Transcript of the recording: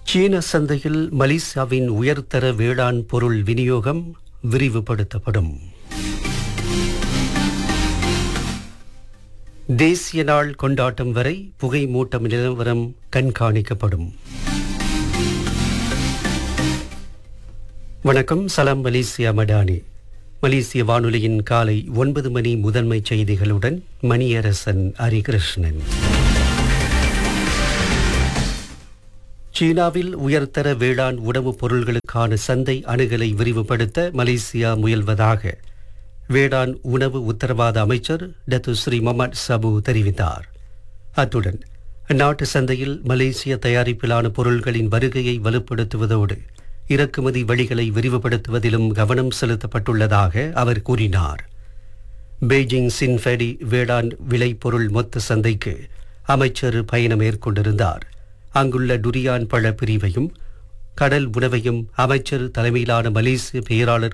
சீன சந்தையில் மலேசியாவின் உயர்தர வேளாண் பொருள் விநியோகம் விரிவுபடுத்தப்படும் தேசிய நாள் கொண்டாட்டம் வரை புகை மூட்டம் நிலவரம் கண்காணிக்கப்படும் வணக்கம் சலாம் மலேசியா மடானி மலேசிய வானொலியின் காலை ஒன்பது மணி முதன்மை செய்திகளுடன் மணியரசன் ஹரிகிருஷ்ணன் சீனாவில் உயர்தர வேளாண் உணவுப் பொருள்களுக்கான சந்தை அணுகலை விரிவுபடுத்த மலேசியா முயல்வதாக வேளாண் உணவு உத்தரவாத அமைச்சர் டத்து ஸ்ரீ முகமது சபு தெரிவித்தார் அத்துடன் அந்நாட்டு சந்தையில் மலேசிய தயாரிப்பிலான பொருள்களின் வருகையை வலுப்படுத்துவதோடு இறக்குமதி வழிகளை விரிவுபடுத்துவதிலும் கவனம் செலுத்தப்பட்டுள்ளதாக அவர் கூறினார் பெய்ஜிங் சின்ஃபெடி வேளாண் விளைபொருள் மொத்த சந்தைக்கு அமைச்சர் பயணம் மேற்கொண்டிருந்தார் அங்குள்ள டுரியான் பழ பிரிவையும் கடல் உணவையும் அமைச்சர் தலைமையிலான மலேசிய பேராளர்